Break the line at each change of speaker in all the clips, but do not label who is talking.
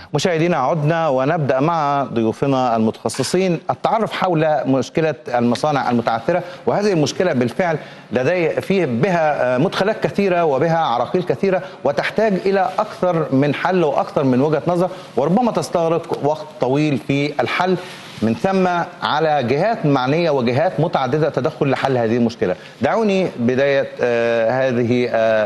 مشاهدينا عدنا ونبدا مع ضيوفنا المتخصصين التعرف حول مشكله المصانع المتعثره وهذه المشكله بالفعل لدي فيه بها مدخلات كثيره وبها عراقيل كثيره وتحتاج الى اكثر من حل واكثر من وجهه نظر وربما تستغرق وقت طويل في الحل من ثم على جهات معنيه وجهات متعدده تدخل لحل هذه المشكله. دعوني بدايه آه هذه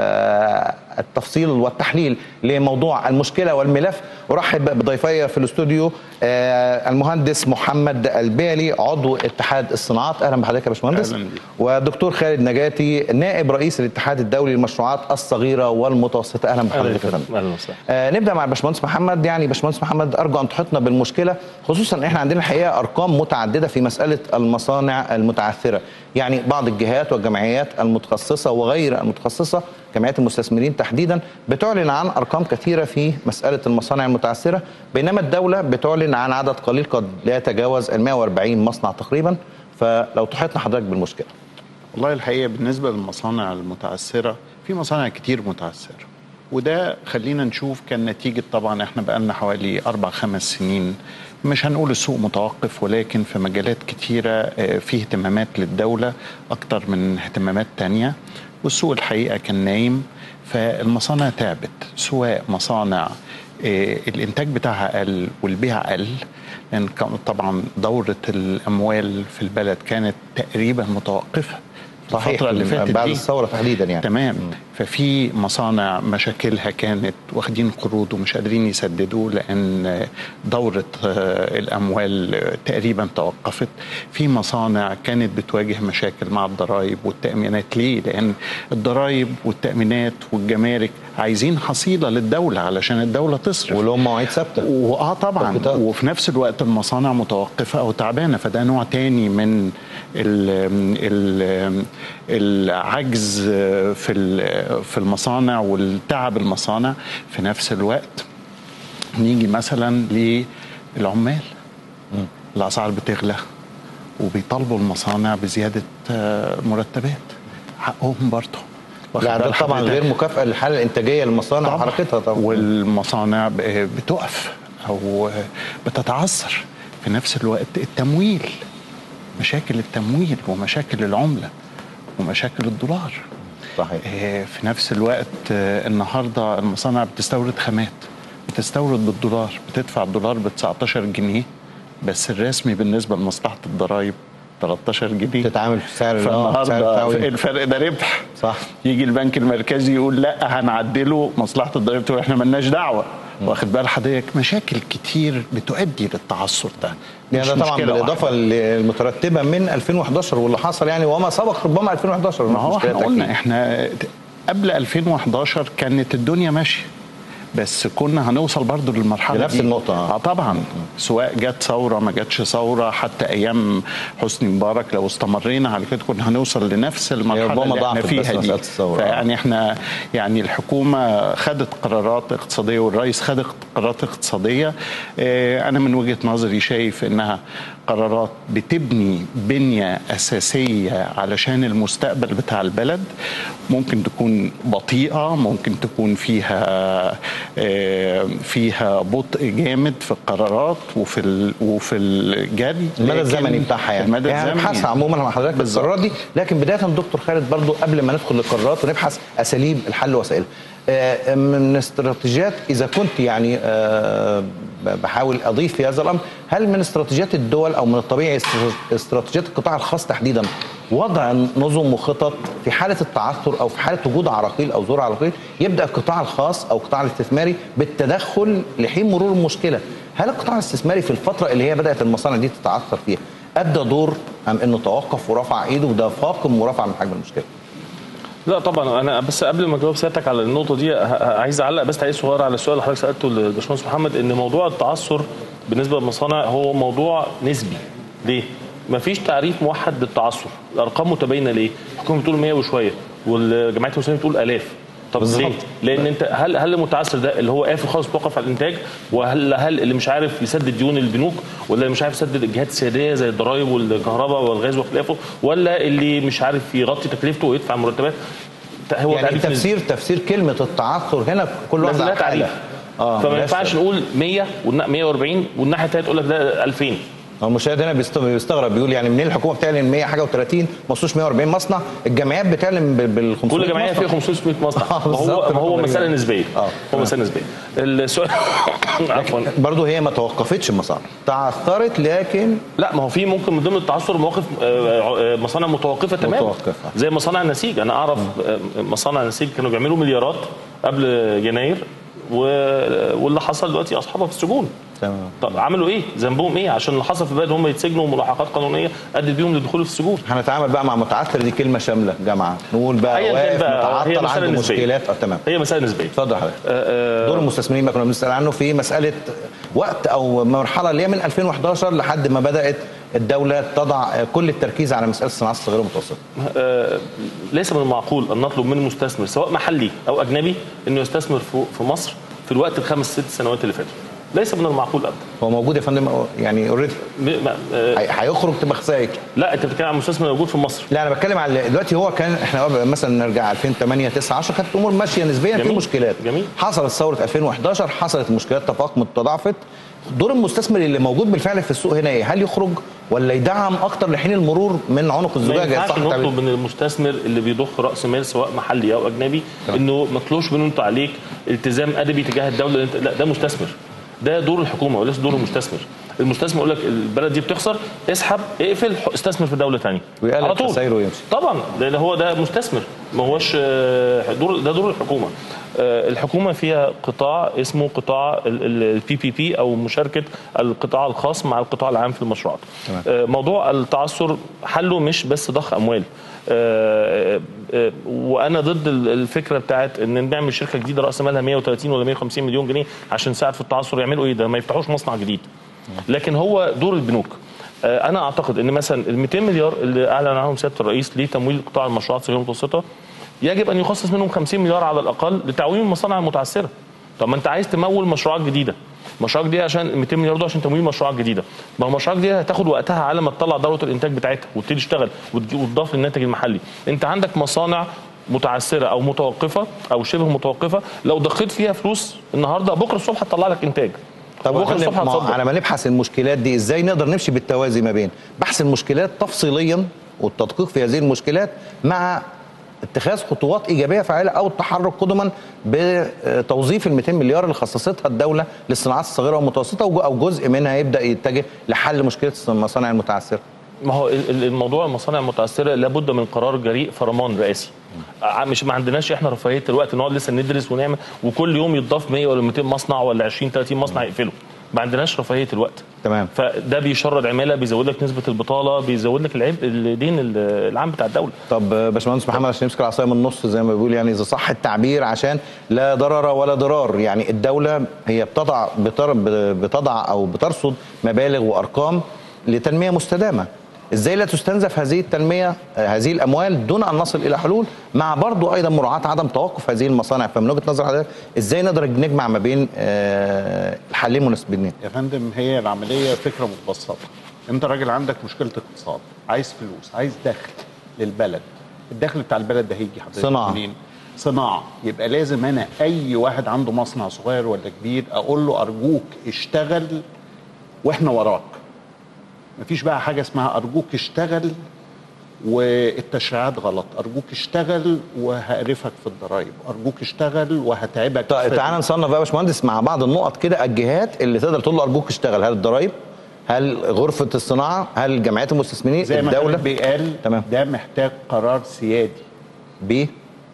آه التفصيل والتحليل لموضوع المشكله والملف ارحب بضيفي في الاستوديو آه المهندس محمد البالي عضو اتحاد الصناعات اهلا بحضرتك يا باشمهندس
أهلاً بيك.
ودكتور خالد نجاتي نائب رئيس الاتحاد الدولي للمشروعات الصغيره والمتوسطه اهلا بحضرتك يا فندم
اهلا وسهلا
آه نبدا مع باشمهندس محمد يعني باشمهندس محمد ارجو ان تحطنا بالمشكله خصوصا ان احنا عندنا الحقيقه ارقام متعدده في مساله المصانع المتعثره يعني بعض الجهات والجمعيات المتخصصه وغير المتخصصه جمعيات المستثمرين تحديدا بتعلن عن ارقام كثيره في مساله المصانع المتعثره بينما الدوله بتعلن عن عدد قليل قد لا يتجاوز ال 140 مصنع تقريبا فلو تحيطنا حضرتك بالمشكله
والله الحقيقه بالنسبه للمصانع المتعثره في مصانع كتير متعثره وده خلينا نشوف كان نتيجه طبعا احنا بقالنا حوالي اربع خمس سنين مش هنقول السوق متوقف ولكن في مجالات كتيره آه، في اهتمامات للدوله اكتر من اهتمامات تانية والسوق الحقيقه كان نايم فالمصانع تعبت سواء مصانع آه، الانتاج بتاعها قل والبيع قل لان كان طبعا دوره الاموال في البلد كانت تقريبا متوقفه
صحيح
الفتره اللي فاتت
بعد
دي.
الثوره تحديدا يعني
تمام ففي مصانع مشاكلها كانت واخدين قروض ومش قادرين يسددوا لان دوره آه، الاموال آه، تقريبا توقفت في مصانع كانت بتواجه مشاكل مع الضرائب والتامينات ليه لان الضرائب والتامينات والجمارك عايزين حصيله للدوله علشان الدوله تصرف
ولهم مواعيد ثابته
واه طبعا
تثبيتات.
وفي نفس الوقت المصانع متوقفه او تعبانه فده نوع تاني من ال ال العجز في ال- في المصانع والتعب المصانع في نفس الوقت نيجي مثلا للعمال الاسعار بتغلى وبيطالبوا المصانع بزياده آه، مرتبات حقهم برضه واخد
لا ده
بال
طبعا
حضرتك؟
غير مكافاه للحاله الانتاجيه للمصانع
طبعاً.
وحركتها طبعا
والمصانع ب- بتقف او بتتعثر في نفس الوقت التمويل مشاكل التمويل ومشاكل العمله ومشاكل الدولار
صحيح
آه، في نفس الوقت آه، النهارده المصانع بتستورد خامات بتستورد بالدولار بتدفع الدولار ب 19 جنيه بس الرسمي بالنسبه لمصلحه الضرايب 13 جنيه
تتعامل في سعر آه، سعر
فالنهارده
التعويم.
الفرق ده ربح
صح
يجي البنك المركزي يقول لا هنعدله مصلحه الضريبه تقول احنا مالناش دعوه واخد بال حضرتك مشاكل كتير بتؤدي للتعثر ده
يعني
مش
ده طبعا
مشكلة
بالاضافه
واحدة.
المترتبه من 2011 واللي حصل يعني وما سبق ربما 2011
ما هو احنا
مشكلة
قلنا
أكيد.
احنا قبل 2011 كانت الدنيا ماشيه بس كنا هنوصل برضو للمرحله
لنفس
دي.
النقطة، آه.
اه طبعا سواء جت ثوره ما جاتش ثوره حتى ايام حسني مبارك لو استمرينا على كده كنا هنوصل لنفس المرحله
ربما
اللي احنا
ضعفت بس
فيها دي
مسألة الثورة.
فيعني احنا يعني الحكومه خدت قرارات اقتصاديه والرئيس خد قرارات اقتصاديه اه انا من وجهه نظري شايف انها قرارات بتبني بنيه اساسيه علشان المستقبل بتاع البلد ممكن تكون بطيئه ممكن تكون فيها آه، فيها بطء جامد في القرارات وفي ال- وفي الجري
المدى
لكن
الزمني بتاعها يعني
المدى
يعني
الزمني
نبحث عموما مع حضرتك بالقرارات دي لكن بدايه دكتور خالد برضو قبل ما ندخل للقرارات ونبحث اساليب الحل وسائلها آه، من استراتيجيات اذا كنت يعني آه، بحاول اضيف في هذا الامر هل من استراتيجيات الدول او من الطبيعي استر- استراتيجيات القطاع الخاص تحديدا وضع نظم وخطط في حاله التعثر او في حاله وجود عراقيل او ظهور عراقيل يبدا القطاع الخاص او القطاع الاستثماري بالتدخل لحين مرور المشكله هل القطاع الاستثماري في الفتره اللي هي بدات المصانع دي تتعثر فيها ادى دور ام انه توقف ورفع ايده وده فاقم ورفع من حجم المشكله
لا طبعا انا بس قبل ما اجاوب سيادتك على النقطه دي ه- ه- عايز اعلق بس تعليق صغير على السؤال اللي حضرتك سالته للباشمهندس محمد ان موضوع التعثر بالنسبه للمصانع هو موضوع نسبي ليه؟ مفيش تعريف موحد للتعثر الارقام متباينه ليه؟ الحكومه بتقول 100 وشويه والجمعيه المسلمين بتقول الاف طب
بالظبط.
ليه؟ لان انت هل هل المتعثر ده اللي هو قافل خالص توقف على الانتاج وهل هل اللي مش عارف يسدد ديون البنوك ولا اللي مش عارف يسدد الجهات السياديه زي الضرائب والكهرباء والغاز وخلافه ولا اللي مش عارف يغطي تكلفته ويدفع مرتبات هو
يعني
تعريف نسبي.
تفسير تفسير كلمه التعثر هنا كل واحد
لازم لها
على حالة.
تعريف
آه،
فما
ملهاش
ينفعش
سبب.
نقول 100 والنا- 140 والناحيه الثانيه تقول لك ده 2000
هو المشاهد هنا بيست- بيستغرب بيقول يعني منين الحكومه بتعلن 100 حاجه و30 ما وصلوش 140 مصنع الجمعيات بتعلن بال- بال 500
كل جمعيه
مصنع.
فيها 500 مصنع
آه،
ما هو
بالظبط،
ما هو
رقم
مساله
غريب.
نسبيه
آه،
هو مساله نسبيه السؤال عفوا
برضه هي ما توقفتش المصانع تعثرت لكن
لا ما هو في ممكن من ضمن التعثر مواقف آه، آه، مصانع متوقفه تماما
متوقفة.
زي مصانع النسيج انا اعرف آه، مصانع النسيج كانوا بيعملوا مليارات قبل يناير و- واللي حصل دلوقتي اصحابها في السجون
تمام
طب عملوا ايه ذنبهم ايه عشان اللي حصل في البلد هم يتسجنوا وملاحقات قانونيه ادت بيهم للدخول في السجون
هنتعامل بقى مع متعثر دي كلمه شامله جامعه نقول بقى
أيا كان
واقف
بقى، هي
متعطل
مسألة
عنده
نسبية.
مشكلات اه تمام
هي مساله نسبيه
اتفضل حضرتك
آه، آه،
دور المستثمرين ما كنا بنسال عنه في مساله وقت او مرحله اللي هي من 2011 لحد ما بدات الدوله تضع كل التركيز على مساله الصناعات الصغيره والمتوسطه
آه، ليس من المعقول ان نطلب من المستثمر سواء محلي او اجنبي انه يستثمر في- في مصر في الوقت الخمس ست سنوات اللي فاتوا ليس من المعقول ابدا
هو موجود يا فندم يعني اوريدي
م- ما- آه،
هيخرج تبقى خسائر
لا انت بتتكلم عن مستثمر موجود في مصر
لا انا بتكلم على دلوقتي هو كان احنا مثلا نرجع 2008 9 10 كانت الامور ماشيه نسبيا في
جميل.
مشكلات
جميل.
حصلت ثوره 2011 حصلت مشكلات تفاقمت تضاعفت دور المستثمر اللي موجود بالفعل في السوق هنا ايه؟ هل يخرج ولا يدعم اكتر لحين المرور من عنق
ما
الزجاجه
ينفعش
صح التعبير؟
نطلب من المستثمر اللي بيضخ راس مال سواء محلي او اجنبي انه ما تطلبش منه انت عليك التزام ادبي تجاه الدوله اللي انت لا ده مستثمر ده دور الحكومه وليس دور المستثمر المستثمر يقول لك البلد دي بتخسر اسحب اقفل ح- استثمر في دوله ثانيه
ويقلل
على طول
خسايره ويمشي.
طبعا لان هو ده مستثمر ما هوش آه، دور ده دور الحكومه آه، الحكومه فيها قطاع اسمه قطاع البي بي بي او مشاركه القطاع الخاص مع القطاع العام في المشروعات
تمام.
آه، موضوع التعثر حله مش بس ضخ اموال آه، آه، وانا ضد ال- الفكره بتاعت ان نعمل شركه جديده راس مالها 130 ولا 150 مليون جنيه عشان نساعد في التعثر يعملوا ايه ده ما يفتحوش مصنع جديد لكن هو دور البنوك آه، انا اعتقد ان مثلا ال 200 مليار اللي اعلن عنهم سياده الرئيس لتمويل قطاع المشروعات الصغيره والمتوسطه يجب ان يخصص منهم 50 مليار على الاقل لتعويم المصانع المتعثره طب ما انت عايز تمول مشروعات جديده مشروعات جديده عشان 200 مليار دول عشان تمويل مشروعات جديده ما هو مشروعات جديده هتاخد وقتها على ما تطلع دوره الانتاج بتاعتها وتبتدي تشتغل وتجي- وتضاف للناتج المحلي انت عندك مصانع متعثره او متوقفه او شبه متوقفه لو ضخيت فيها فلوس النهارده بكره الصبح هتطلع لك انتاج
طب
بكره الصبح
ما هو
هتصدر
على ما نبحث المشكلات دي ازاي نقدر نمشي بالتوازي ما بين بحث المشكلات تفصيليا والتدقيق في هذه المشكلات مع اتخاذ خطوات ايجابيه فعاله او التحرك قدما بتوظيف ال 200 مليار اللي خصصتها الدوله للصناعات الصغيره والمتوسطه وج- او جزء منها يبدا يتجه لحل مشكله المصانع المتعثره.
ما هو ال- ال- الموضوع المصانع المتعثره لابد من قرار جريء فرمان رئاسي ع- مش ما عندناش احنا رفاهيه الوقت نقعد لسه ندرس ونعمل وكل يوم يضاف 100 ولا 200 مصنع ولا 20 30 مصنع يقفلوا ما عندناش رفاهيه الوقت
تمام.
فده بيشرد عماله بيزود لك نسبه البطاله بيزود لك العبء الدين ال- العام بتاع الدوله
طب باشمهندس محمد عشان نمسك العصايه من النص زي ما بيقول يعني اذا صح التعبير عشان لا ضرر ولا ضرار يعني الدوله هي بتضع بتر بتضع او بترصد مبالغ وارقام لتنميه مستدامه ازاي لا تستنزف هذه التنميه آه، هذه الاموال دون ان نصل الى حلول مع برضو ايضا مراعاه عدم توقف هذه المصانع فمن وجهه نظر حضرتك ازاي نقدر نجمع ما بين آه، الحلين مناسبين
يا فندم هي العمليه فكره متبسطه انت راجل عندك مشكله اقتصاد عايز فلوس عايز دخل للبلد الدخل بتاع البلد ده هيجي حضرتك
صناعة.
منين صناعه يبقى لازم انا اي واحد عنده مصنع صغير ولا كبير اقول له ارجوك اشتغل واحنا وراك مفيش بقى حاجه اسمها ارجوك اشتغل والتشريعات غلط ارجوك اشتغل وهقرفك في الضرايب ارجوك اشتغل وهتعبك
طيب
في
تعالى نصنف بقى يا باشمهندس مع بعض النقط كده الجهات اللي تقدر تقول له ارجوك اشتغل هل الضرايب هل غرفه الصناعه هل جمعيات المستثمرين
زي ما
الدوله
الدولة بيقال
تمام.
ده محتاج قرار سيادي
ب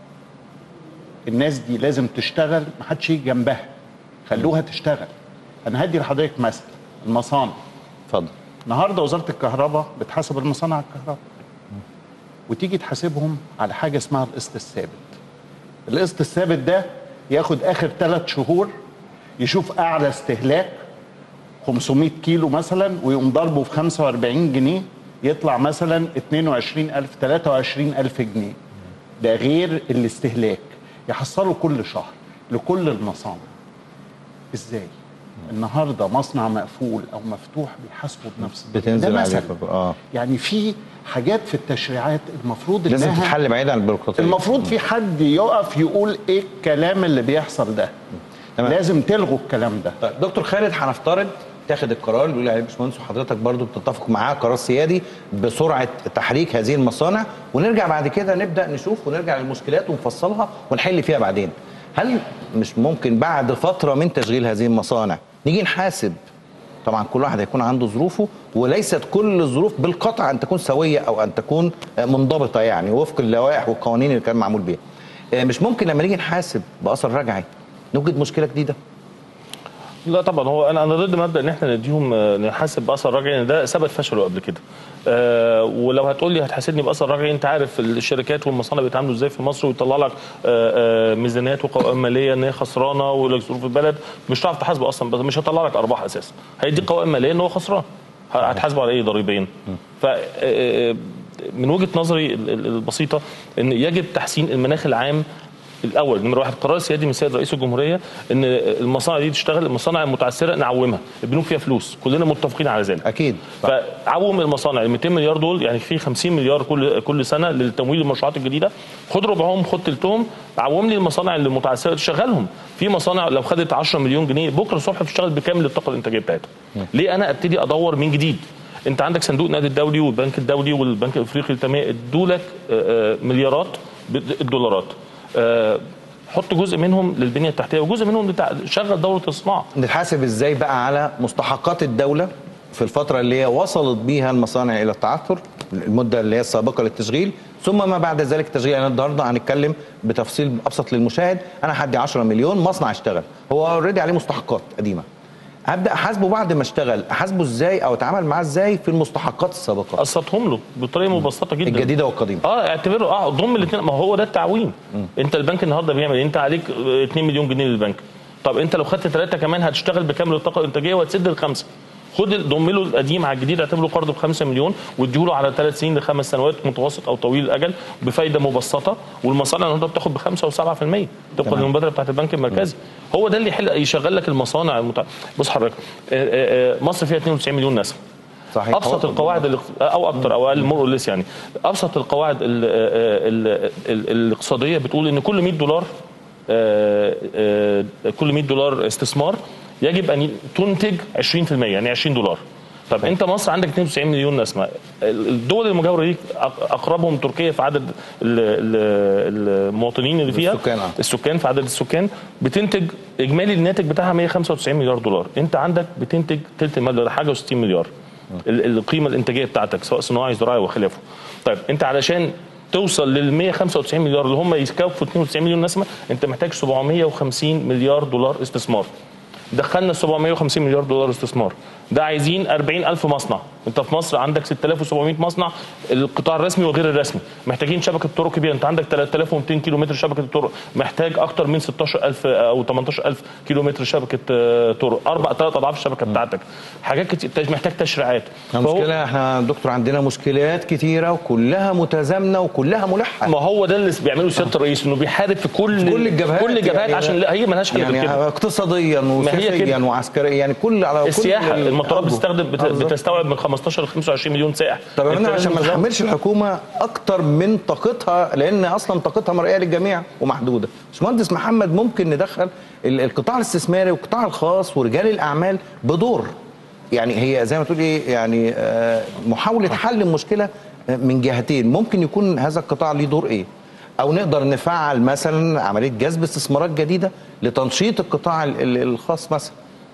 الناس دي لازم تشتغل محدش يجي جنبها خلوها تشتغل انا هدي لحضرتك مثل المصانع
اتفضل
النهارده وزاره الكهرباء بتحاسب المصانع الكهرباء وتيجي تحاسبهم على حاجه اسمها القسط الثابت القسط الثابت ده ياخد اخر ثلاث شهور يشوف اعلى استهلاك 500 كيلو مثلا ويقوم ضربه في 45 جنيه يطلع مثلا 22000 23000 جنيه ده غير الاستهلاك يحصله كل شهر لكل المصانع ازاي النهارده مصنع مقفول او مفتوح بيحاسبه بنفس
بتنزل
ده
عليه
مثل.
فبر- اه
يعني في حاجات في التشريعات المفروض
لازم
انها
تتحل بعيد عن البيروقراطيه
المفروض في حد يقف يقول ايه الكلام اللي بيحصل ده
تمام.
لازم تلغوا الكلام ده
طيب دكتور خالد هنفترض تاخد القرار اللي بيقول عليه الباشمهندس وحضرتك برضو بتتفق معاه قرار سيادي بسرعه تحريك هذه المصانع ونرجع بعد كده نبدا نشوف ونرجع للمشكلات ونفصلها ونحل فيها بعدين. هل مش ممكن بعد فتره من تشغيل هذه المصانع نيجي نحاسب طبعا كل واحد هيكون عنده ظروفه وليست كل الظروف بالقطع ان تكون سويه او ان تكون منضبطه يعني وفق اللوائح والقوانين اللي كان معمول بيها. مش ممكن لما نيجي نحاسب باثر رجعي نوجد مشكله جديده؟
لا طبعا هو انا انا ضد مبدا ان احنا نديهم آه، نحاسب باثر رجعي لان ده ثبت فشله قبل كده آه ولو هتقول لي هتحاسبني باثر رجعي انت عارف الشركات والمصانع بيتعاملوا ازاي في مصر ويطلع لك آه آه ميزانيات وقوائم ماليه ان هي خسرانه ولك ظروف البلد مش هتعرف تحاسبه اصلا بس مش هيطلع لك ارباح اساسا هيديك قوائم ماليه ان هو خسران ه- هتحاسبه على ايه ضريبيا ف آه، آه، من وجهه نظري ال- ال- البسيطه ان يجب تحسين المناخ العام الاول نمره واحد قرار سيادي من السيد رئيس الجمهوريه ان المصانع دي تشتغل المصانع المتعثره نعومها البنوك فيها فلوس كلنا متفقين على ذلك
اكيد
فعوم المصانع ال 200 مليار دول يعني في 50 مليار كل كل سنه للتمويل المشروعات الجديده خد ربعهم خد تلتهم عوم لي المصانع اللي متعثره تشغلهم في مصانع لو خدت 10 مليون جنيه بكره الصبح بتشتغل بكامل الطاقه الانتاجيه بتاعتها ليه انا ابتدي ادور من جديد انت عندك صندوق النقد الدولي والبنك الدولي والبنك الافريقي للتنميه ادوا لك آه، آه، مليارات بالدولارات آه، حط جزء منهم للبنيه التحتيه وجزء منهم لتع- شغل دوره الصناعه
نتحاسب ازاي بقى على مستحقات الدوله في الفترة اللي هي وصلت بيها المصانع إلى التعثر المدة اللي هي السابقة للتشغيل ثم ما بعد ذلك التشغيل يعني النهارده هنتكلم بتفصيل أبسط للمشاهد أنا هدي 10 مليون مصنع اشتغل هو اوريدي عليه مستحقات قديمة هبدأ أحاسبه بعد ما اشتغل أحاسبه ازاي أو أتعامل معاه ازاي في المستحقات السابقة
قسطهم له بطريقه مبسطه جدا
الجديدة والقديمة
اه اعتبره اه ضم الاثنين ما هو ده التعويم انت البنك النهارده بيعمل إيه؟ انت عليك آه، 2 مليون جنيه للبنك طب انت لو خدت ثلاثه كمان هتشتغل بكامل الطاقه الانتاجيه وهتسد الخمسه خد ال- ضم له القديم على الجديد اعتبره قرض ب 5 مليون واديه له على ثلاث سنين لخمس سنوات متوسط او طويل الاجل بفايده مبسطه والمصانع النهارده بتاخد ب 5 و7% طبقا للمبادره بتاعت البنك المركزي هو ده اللي يحل يشغل لك المصانع المتع... بص حضرتك آه، آه، آه، مصر فيها 92 مليون نسمه
صحيح
ابسط القواعد الاقت- او اكتر او اقل مور ليس يعني ابسط القواعد ال ال ال الاقتصاديه بتقول ان كل 100 دولار آه، آه، كل 100 دولار استثمار يجب ان تنتج 20% يعني 20 دولار طب انت مصر عندك 92 مليون نسمه الدول المجاوره ليك أق- اقربهم تركيا في عدد ال- ال- المواطنين اللي فيها
السكان، آه.
السكان في عدد السكان بتنتج اجمالي الناتج بتاعها 195 مليار دولار انت عندك بتنتج ثلث المبلغ ده حاجه و60 مليار ال- القيمه الانتاجيه بتاعتك سواء صناعي زراعي وخلافه طيب انت علشان توصل لل 195 مليار اللي هم يكفوا 92 مليون نسمه انت محتاج 750 مليار دولار استثمار دخلنا 750 مليار دولار استثمار ده عايزين 40 ألف مصنع انت في مصر عندك 6700 مصنع القطاع الرسمي وغير الرسمي محتاجين شبكه طرق كبيره انت عندك 3200 كيلو متر شبكه طرق محتاج اكتر من 16000 او 18000 كيلو متر شبكه آه، طرق اربع ثلاث اضعاف الشبكه بتاعتك حاجات كتير محتاج تشريعات فهو-
مشكلة احنا دكتور عندنا مشكلات كتيرة وكلها متزامنة وكلها ملحة
ما هو ده اللي بيعمله سياده الرئيس انه بيحارب في كل
كل الجبهات
كل الجبهات
يعني
عشان لا هي مالهاش حل غير
يعني
كده
اقتصاديا
هي
وسياسيا
كده.
وعسكريا يعني كل على كل
السياحه
ال-
المطارات
أرجو.
بتستخدم بت-
آه، بالظبط.
بتستوعب من 15 ل 25 مليون سائح
طب
أنت
احنا
لازم
عشان ما
تزود.
نحملش الحكومه اكتر من طاقتها لان اصلا طاقتها مرئيه للجميع ومحدوده باشمهندس محمد ممكن ندخل ال- القطاع الاستثماري والقطاع الخاص ورجال الاعمال بدور يعني هي زي ما تقول ايه يعني آه، محاوله حل المشكله آه، من جهتين ممكن يكون هذا القطاع ليه دور ايه او نقدر نفعل مثلا عمليه جذب استثمارات جديده لتنشيط القطاع ال- ال- الخاص مثلا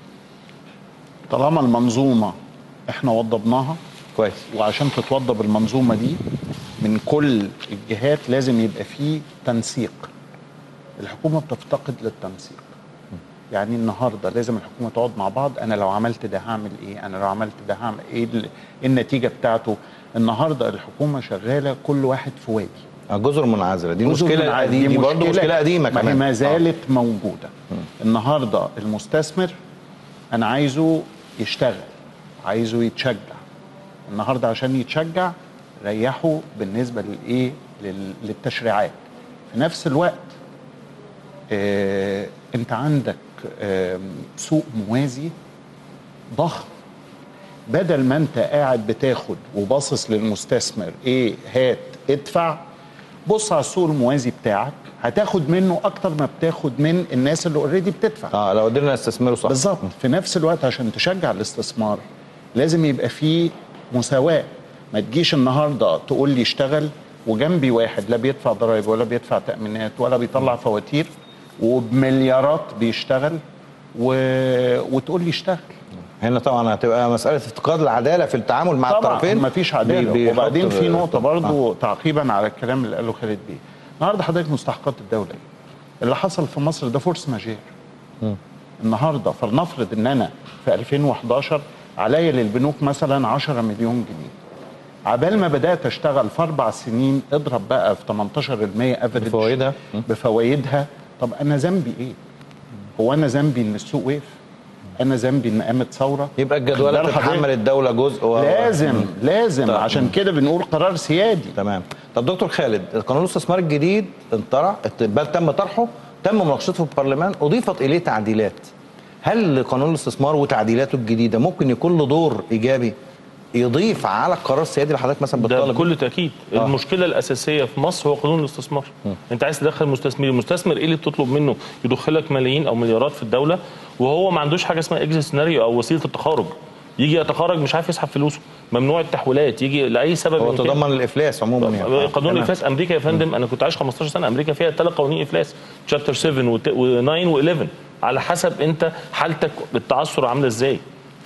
طالما المنظومه احنا وضبناها
كويس
وعشان تتوضب المنظومه دي من كل الجهات لازم يبقى فيه تنسيق الحكومه بتفتقد للتنسيق يعني النهارده لازم الحكومه تقعد مع بعض انا لو عملت ده هعمل ايه انا لو عملت ده هعمل ايه ال- إيه النتيجه بتاعته النهارده الحكومه شغاله كل واحد في وادي
جزر منعزله دي
جزء
مشكله
من عادي.
دي, دي برضه مشكله قديمه
ما هي
كمان
ما
آه.
زالت موجوده النهارده المستثمر انا عايزه يشتغل عايزه يتشجع النهارده عشان يتشجع ريحه بالنسبه للايه لل- للتشريعات في نفس الوقت آه انت عندك آه سوق موازي ضخم بدل ما انت قاعد بتاخد وباصص للمستثمر ايه هات ادفع بص على السوق الموازي بتاعك هتاخد منه اكتر ما بتاخد من الناس اللي اوريدي بتدفع
اه لو قدرنا نستثمره صح
بالظبط في نفس الوقت عشان تشجع الاستثمار لازم يبقى فيه مساواة ما تجيش النهاردة تقول لي اشتغل وجنبي واحد لا بيدفع ضرائب ولا بيدفع تأمينات ولا بيطلع فواتير وبمليارات بيشتغل و... وتقول لي اشتغل
هنا طبعا هتبقى مساله افتقاد العداله في التعامل مع
طبعا
الطرفين
ما فيش
بي-
عداله
بيحط-
وبعدين في نقطه برضو
آه.
تعقيبا على الكلام اللي قاله خالد بيه النهارده حضرتك مستحقات الدوله إيه؟ اللي حصل في مصر ده فورس ماجير النهارده فلنفرض ان انا في 2011 عليا للبنوك مثلا 10 مليون جنيه عبال ما بدات اشتغل في اربع سنين اضرب بقى في 18% افريج
بفوائدها.
بفوائدها طب انا ذنبي ايه؟ هو انا ذنبي ان السوق وقف؟ انا ذنبي ان قامت ثوره؟
يبقى الجدولات
خد بال حضرتك؟
تتحمل الدوله جزء و...
لازم لازم
طيب.
عشان كده بنقول قرار سيادي
تمام طب دكتور خالد قانون الاستثمار الجديد انطرح بل تم طرحه تم مناقشته في البرلمان اضيفت اليه تعديلات هل قانون الاستثمار وتعديلاته الجديده ممكن يكون له دور ايجابي يضيف على القرار السيادي اللي حضرتك مثلا
ده
بتطالب بيه؟
بكل تاكيد
آه.
المشكله الاساسيه في مصر هو قانون الاستثمار انت عايز تدخل مستثمر المستثمر ايه اللي بتطلب منه يدخلك ملايين او مليارات في الدوله وهو ما عندوش حاجه اسمها اكزيت سيناريو او وسيله التخارج يجي يتخرج مش عارف يسحب فلوسه ممنوع التحويلات يجي لاي سبب
هو
إن كان.
تضمن الافلاس عموما يعني آه،
قانون
تمام.
الافلاس امريكا يا فندم انا كنت عايش 15 سنه امريكا فيها ثلاث قوانين افلاس تشابتر 7 و9 و11 على حسب انت حالتك بالتعثر عامله ازاي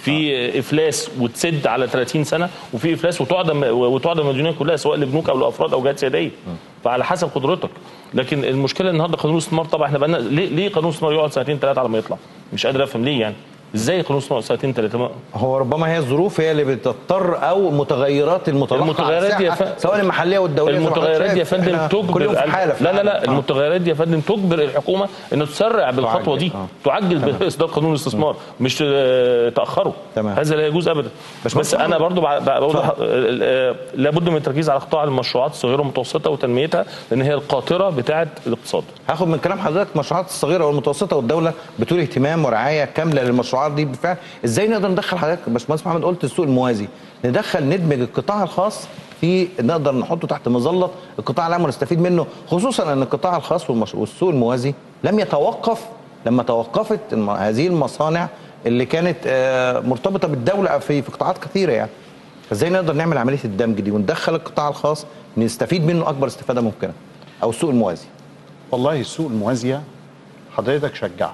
في افلاس وتسد على 30 سنه وفي افلاس وتعدم وتعدم المديونيه كلها سواء لبنوك او لافراد او جهات سياديه فعلى حسب قدرتك لكن المشكله النهارده قانون الاستثمار طبعا احنا بقى ليه ليه قانون الاستثمار يقعد سنتين ثلاثه على ما يطلع مش قادر افهم ليه يعني ازاي قانون الاستثمار سنتين ثلاثه
هو ربما هي الظروف هي اللي بتضطر او متغيرات المتلاحقه
المتغيرات
على
دي يا
الساحة،
ف-
سواء المحليه والدوليه زي ما حضرتك
المتغيرات دي يا
شايف،
فندم
إحنا كل يوم
تجبر
في حاله في
لا لا لا
العالم. آه.
المتغيرات دي يا فندم تجبر الحكومه ان تسرع بالخطوه دي
آه.
تعجل باصدار قانون الاستثمار مش آه، تاخره
تمام.
هذا لا يجوز ابدا
بس
بس,
محمد-
انا برضو بع- بع- بقول
اتفضل.
آه، آه، لابد من التركيز على قطاع المشروعات الصغيره والمتوسطه وتنميتها لان هي القاطره بتاعه الاقتصاد
هاخد من كلام حضرتك المشروعات الصغيره والمتوسطه والدوله بتولي اهتمام ورعايه كامله للمشروعات دي بالفعل ازاي نقدر ندخل حضرتك باشمهندس محمد قلت السوق الموازي ندخل ندمج القطاع الخاص في نقدر نحطه تحت مظله القطاع العام ونستفيد منه خصوصا ان القطاع الخاص والمش... والسوق الموازي لم يتوقف لما توقفت الم... هذه المصانع اللي كانت آه، مرتبطه بالدوله في في قطاعات كثيره يعني فازاي نقدر نعمل عمليه الدمج دي وندخل القطاع الخاص نستفيد منه اكبر استفاده ممكنه او السوق الموازي
والله السوق الموازيه حضرتك شجعه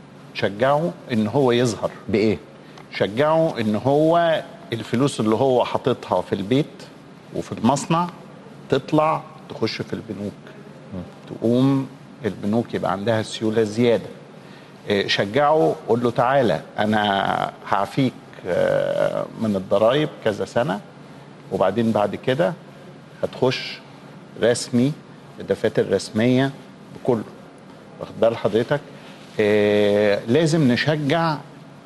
شجعه ان هو يظهر
بايه؟
شجعه ان هو الفلوس اللي هو حاططها في البيت وفي المصنع تطلع تخش في البنوك تقوم البنوك يبقى عندها سيوله زياده إيه، شجعه قول له تعالى انا هعفيك آه، من الضرايب كذا سنه وبعدين بعد كده هتخش رسمي بدفاتر رسميه بكله واخد بال حضرتك آه، لازم نشجع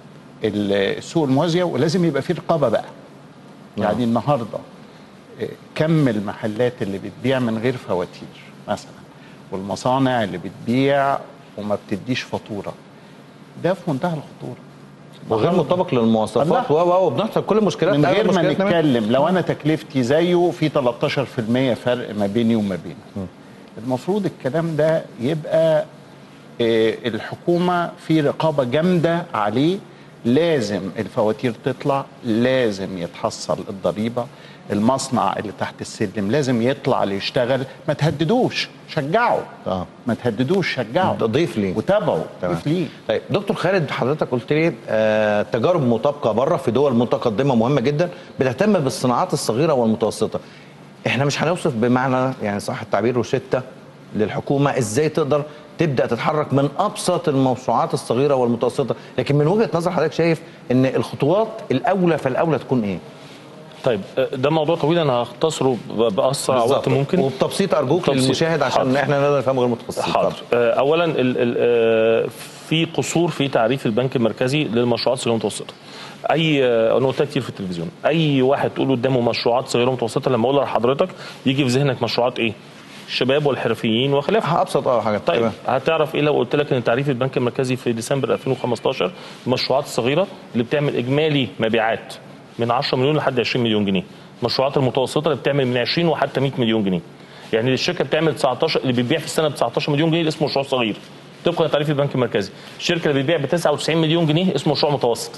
السوق الموازيه ولازم يبقى فيه رقابه بقى يعني النهارده آه، كم المحلات اللي بتبيع من غير فواتير مثلا والمصانع اللي بتبيع وما بتديش فاتوره ده في منتهى الخطوره
وغير مطابق للمواصفات و
الله.
و وبنحصل كل المشكلات
من
أغلب
غير ما
مشكلاتنا منها.
نتكلم لو انا تكلفتي زيه في 13% فرق ما بيني وما بينه المفروض الكلام ده يبقى آه، الحكومه في رقابه جامده عليه لازم الفواتير تطلع لازم يتحصل الضريبه المصنع اللي تحت السلم لازم يطلع ليشتغل ما تهددوش شجعه
آه.
ما تهددوش شجعه
ضيف ليه.
وتابعه
تمام.
ضيف ليه
طيب دكتور خالد حضرتك قلت لي آه تجارب مطابقه بره في دول متقدمه مهمه جدا بتهتم بالصناعات الصغيره والمتوسطه احنا مش هنوصف بمعنى يعني صح التعبير روشته للحكومه ازاي تقدر تبدا تتحرك من ابسط الموسوعات الصغيره والمتوسطه لكن من وجهه نظر حضرتك شايف ان الخطوات الاولى فالاولى تكون ايه
طيب آه، ده موضوع طويل انا هختصره ب- باسرع وقت ممكن
وبتبسيط ارجوك
وبتبسيط.
للمشاهد عشان
حاضر.
احنا نقدر نفهم غير متخصصين
حاضر
اتفضل.
آه، اولا ال ال آه، في قصور في تعريف البنك المركزي للمشروعات الصغيره والمتوسطه اي آه، انا قلتها كتير في التلفزيون اي واحد تقول قدامه مشروعات صغيره ومتوسطه لما اقول لحضرتك يجي في ذهنك مشروعات ايه الشباب والحرفيين وخلافه
ابسط اه حاجات
طيب
تمام.
هتعرف ايه لو قلت لك ان تعريف البنك المركزي في ديسمبر 2015 المشروعات الصغيره اللي بتعمل اجمالي مبيعات من 10 مليون لحد 20 مليون جنيه المشروعات المتوسطه اللي بتعمل من 20 وحتى 100 مليون جنيه يعني الشركه بتعمل 19 اللي بيبيع في السنه ب 19 مليون جنيه اسمه مشروع صغير طبقا لتعريف البنك المركزي الشركه اللي بتبيع ب 99 مليون جنيه اسمه مشروع متوسط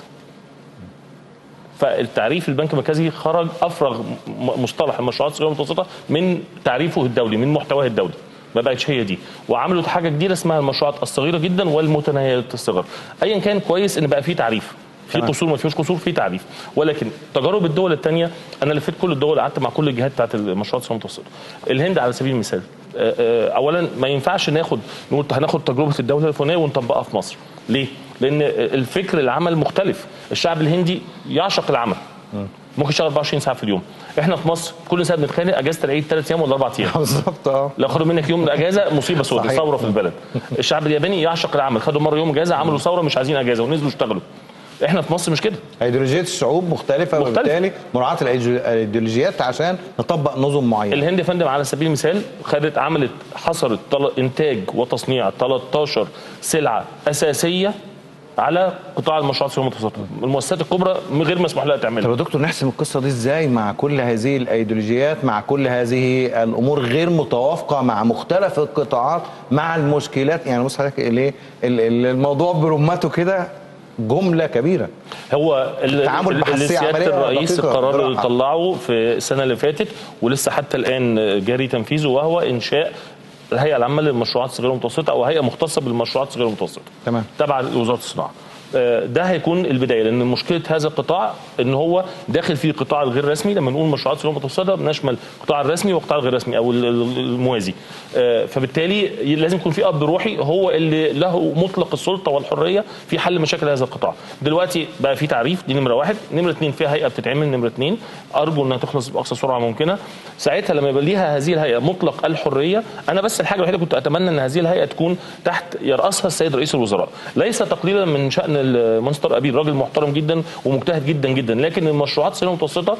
فالتعريف البنك المركزي خرج افرغ م- مصطلح المشروعات الصغيره والمتوسطه من تعريفه الدولي من محتواه الدولي ما بقتش هي دي وعملوا حاجه جديده اسمها المشروعات الصغيره جدا والمتناهيه الصغر ايا كان كويس ان بقى في تعريف في
تمام.
قصور ما فيهوش قصور في تعريف ولكن تجارب الدول الثانيه انا لفيت كل الدول قعدت مع كل الجهات بتاعت المشروعات الصغيره والمتوسطه الهند على سبيل المثال آه، آه، اولا ما ينفعش ناخد نقول هناخد تجربه الدوله الفلانيه ونطبقها في مصر ليه لان الفكر العمل مختلف الشعب الهندي يعشق العمل ممكن يشتغل 24 ساعه في اليوم احنا في مصر كل سنه بنتخانق اجازه العيد ثلاث ايام ولا اربع ايام
بالظبط اه
لو خدوا منك يوم اجازه مصيبه سوداء
صحيح.
ثوره في البلد الشعب الياباني يعشق العمل خدوا مره يوم اجازه عملوا ثوره مش عايزين اجازه ونزلوا اشتغلوا احنا في مصر مش كده
ايديولوجيات الشعوب مختلفه,
مختلفة.
وبالتالي مراعاه الأيديو- الايديولوجيات عشان نطبق نظم معينه
الهند يا فندم على سبيل المثال خدت عملت حصرت طل- انتاج وتصنيع 13 سلعه اساسيه على قطاع المشروعات الصغيره والمتوسطه المؤسسات الكبرى من غير مسموح لها
طب
تعملها
يا دكتور نحسم القصه دي ازاي مع كل هذه الايديولوجيات مع كل هذه الامور غير متوافقه مع مختلف القطاعات مع المشكلات يعني بص حضرتك ليه ال- ال- الموضوع برمته كده جمله كبيره
هو ال-
التعامل
ال-
بحثية
اللي سياده
عملية
الرئيس
دقيقة
القرار اللي
براحة.
طلعه في السنه اللي فاتت ولسه حتى الان جاري تنفيذه وهو انشاء الهيئه العامه للمشروعات الصغيره والمتوسطه او هيئه مختصه بالمشروعات الصغيره والمتوسطه
تمام.
تبع وزاره الصناعه آه، ده هيكون البدايه لان مشكله هذا القطاع ان هو داخل فيه القطاع الغير رسمي لما نقول مشروعات صغيره ومتوسطه بنشمل القطاع الرسمي والقطاع الغير رسمي او ال- ال- الموازي آه، فبالتالي لازم يكون في اب روحي هو اللي له مطلق السلطه والحريه في حل مشاكل هذا القطاع دلوقتي بقى في تعريف دي نمره واحد نمره اثنين فيها هيئه بتتعمل نمره اثنين ارجو انها تخلص باقصى سرعه ممكنه ساعتها لما يبقى ليها هذه الهيئه مطلق الحريه انا بس الحاجه الوحيده كنت اتمنى ان هذه الهيئه تكون تحت يراسها السيد رئيس الوزراء ليس تقليلا من شان المنستر ابي راجل محترم جدا ومجتهد جدا جدا لكن المشروعات الصغيره المتوسطه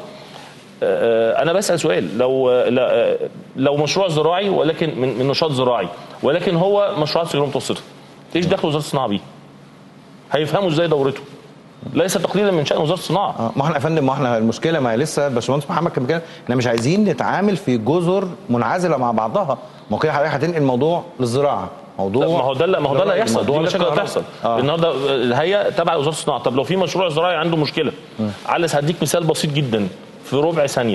آه، انا بسال سؤال لو لا- آه، لو مشروع زراعي ولكن من من نشاط زراعي ولكن هو مشروعات صغيره متوسطه ايش دخل وزاره الصناعه بيه؟ هيفهموا ازاي دورته؟ ليس تقليلا من شان وزاره الصناعه
اه ما احنا يا فندم ما احنا المشكله ما لسه باشمهندس محمد كان بيتكلم احنا مش عايزين نتعامل في جزر منعزله مع بعضها ما هو كده حضرتك هتنقل الموضوع للزراعه موضوع
لا، ما هو ده لا ما هو ده اللي هيحصل دي
موضوع
مشاكل
للكهرباء.
هتحصل
اه.
النهارده الهيئه تبع وزاره الصناعه طب لو في مشروع زراعي عنده مشكله على هديك مثال بسيط جدا في ربع ثانيه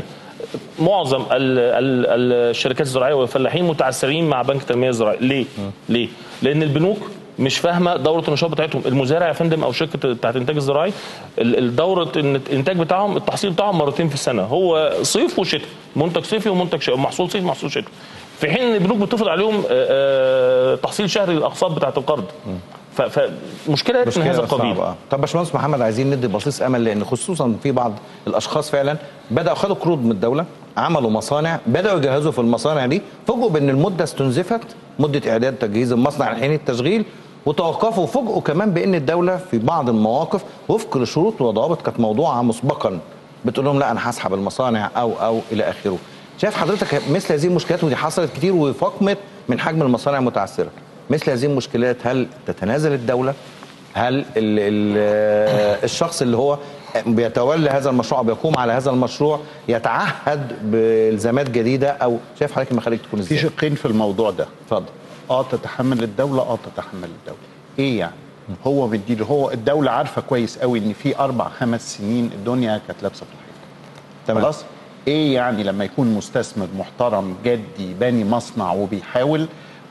معظم ال ال الشركات الزراعيه والفلاحين متعثرين مع بنك التنميه الزراعيه ليه؟ ليه؟ لان البنوك مش فاهمه دوره النشاط بتاعتهم المزارع يا فندم او شركه بتاعت الانتاج الزراعي ال- الدوره الانتاج بتاعهم التحصيل بتاعهم مرتين في السنه هو صيف وشتاء منتج صيفي ومنتج شتاء محصول صيفي ومحصول شتاء في حين ان البنوك بتفرض عليهم آه، آه، تحصيل شهري للاقساط بتاعت القرض ف- فمشكله من
مشكلة
هذا القبيل
صعبة. طب باشمهندس محمد عايزين ندي بصيص امل لان خصوصا في بعض الاشخاص فعلا بداوا خدوا قروض من الدوله عملوا مصانع بداوا يجهزوا في المصانع دي فوجئوا بان المده استنزفت مده اعداد تجهيز المصنع لحين التشغيل وتوقفوا فوجئوا كمان بان الدوله في بعض المواقف وفق لشروط وضوابط كانت موضوعه مسبقا بتقول لهم لا انا هسحب المصانع او او الى اخره شايف حضرتك مثل هذه المشكلات ودي حصلت كتير وفاقمت من حجم المصانع المتعثره مثل هذه المشكلات هل تتنازل الدوله هل ال ال الشخص اللي هو بيتولى هذا المشروع او بيقوم على هذا المشروع يتعهد بالزامات جديده او شايف حضرتك المخارج تكون
في
ازاي؟
شقين في الموضوع ده
اتفضل
اه تتحمل الدوله اه تتحمل الدوله ايه يعني هو مديله هو الدوله عارفه كويس قوي ان في اربع خمس سنين الدنيا كانت لابسه في الحيط
تمام
خلاص ايه يعني لما يكون مستثمر محترم جدي باني مصنع وبيحاول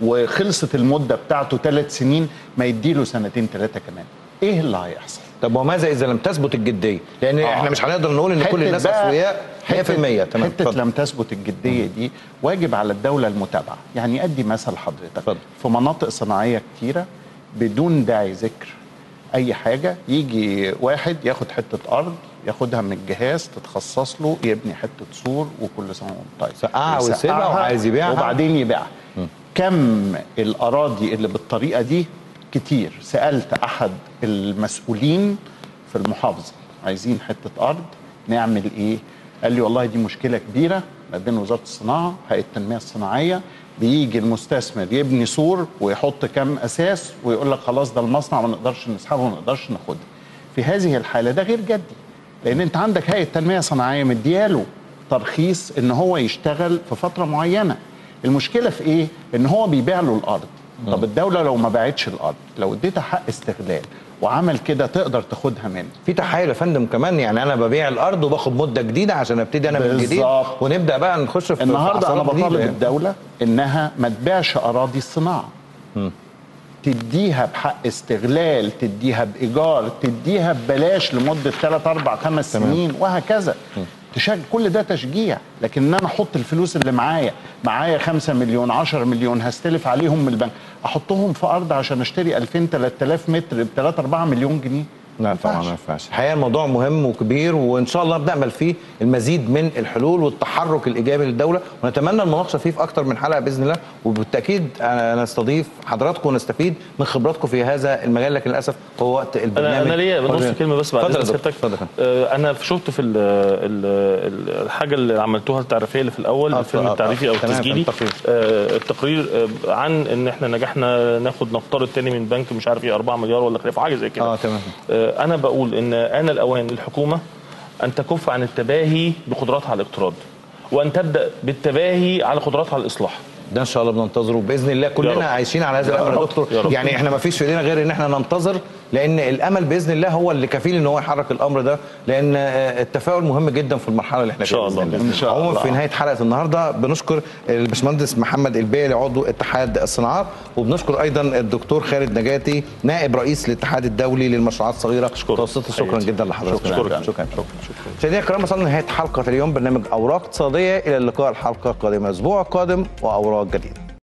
وخلصت المده بتاعته ثلاث سنين ما يديله سنتين ثلاثه كمان ايه اللي هيحصل
طب وماذا اذا لم تثبت الجديه؟ لان
آه.
احنا مش هنقدر نقول ان كل
حتة
الناس
بقى-
اسوياء 100% تمام
حته
اتفضل.
لم تثبت الجديه دي واجب على الدوله المتابعه يعني ادي مثل حضرتك
اتفضل.
في مناطق صناعيه كتيره بدون داعي ذكر اي حاجه يجي واحد ياخد حته ارض ياخدها من الجهاز تتخصص له يبني حته سور وكل سنه وانت طيب
سقعها ويسيبها
يسقعها
وعايز يبيعها.
وبعدين يبيعها كم الاراضي اللي بالطريقه دي كتير سالت احد المسؤولين في المحافظه عايزين حته ارض نعمل ايه قال لي والله دي مشكله كبيره ما بين وزاره الصناعه هيئه التنميه الصناعيه بيجي المستثمر يبني سور ويحط كم اساس ويقول لك خلاص ده المصنع ما نقدرش نسحبه وما نقدرش ناخده في هذه الحاله ده غير جدي لان انت عندك هيئه تنميه صناعيه مدياله ترخيص ان هو يشتغل في فتره معينه المشكله في ايه ان هو بيبيع له الارض طب الدوله لو ما باعتش الارض لو اديتها حق استغلال وعمل كده تقدر تاخدها منه
في تحايل يا فندم كمان يعني انا ببيع الارض وباخد مده جديده عشان ابتدي انا من جديد
بالظبط.
ونبدا بقى نخش في
النهارده انا
في عصارات جديدة
بطالب
يعني.
الدوله انها ما تبيعش اراضي الصناعه تديها بحق استغلال تديها بايجار تديها ببلاش لمده 3 4 5 سنين وهكذا تشجع كل ده تشجيع لكن ان انا احط الفلوس اللي معايا معايا 5 مليون 10 مليون هستلف عليهم من البنك احطهم في ارض عشان اشتري 2000 3000 متر ب 3 4 مليون جنيه
لا
ما
طبعا
ينفعش.
ما ينفعش الحقيقه الموضوع مهم وكبير وان شاء الله بنامل فيه المزيد من الحلول والتحرك الايجابي للدوله ونتمنى المناقشه فيه في اكتر من حلقه باذن الله وبالتاكيد أنا نستضيف حضراتكم ونستفيد من خبراتكم في هذا المجال لكن للاسف هو وقت البرنامج
انا انا ليا نص
اتفضل.
كلمه بس بعد
اتفضل
اذن
يا دكتور،
سيادتك
اتفضل يا فندم.
آه، انا شفت في ال ال الحاجه اللي عملتوها التعريفيه اللي في الاول
آه،
الفيلم
آه،
التعريفي او
تمام،
التسجيلي
التقرير.
آه، التقرير آه، عن ان احنا نجحنا ناخد نقترض تاني من بنك مش عارف ايه 4 مليار ولا خلافه حاجه زي كده
اه تمام
آه، انا بقول ان انا الاوان للحكومه ان تكف عن التباهي بقدراتها على الاقتراض وان تبدا بالتباهي على قدراتها على الاصلاح
ده ان شاء الله بننتظره باذن الله
يا رب.
كلنا عايشين على هذا
يا
الامل يا
رب.
دكتور
يا رب.
يعني احنا ما فيش في ايدينا غير ان احنا ننتظر لان الامل باذن الله هو اللي كفيل ان هو يحرك الامر ده لان آه، التفاؤل مهم جدا في المرحله اللي احنا
إن شاء
فيها
الله.
بإذن الله.
إن شاء
عموما
الله.
في نهايه حلقه النهارده بنشكر الباشمهندس محمد البيلي عضو اتحاد الصناعات وبنشكر ايضا الدكتور خالد نجاتي نائب رئيس الاتحاد الدولي للمشروعات الصغيره متوسطه شكرا
حقيقي.
جدا لحضرتك
شكراً.
شكرا شكرا مشاهدينا الكرام وصلنا لنهايه حلقه اليوم برنامج اوراق اقتصاديه الى اللقاء الحلقه القادمه الاسبوع القادم واوراق جديده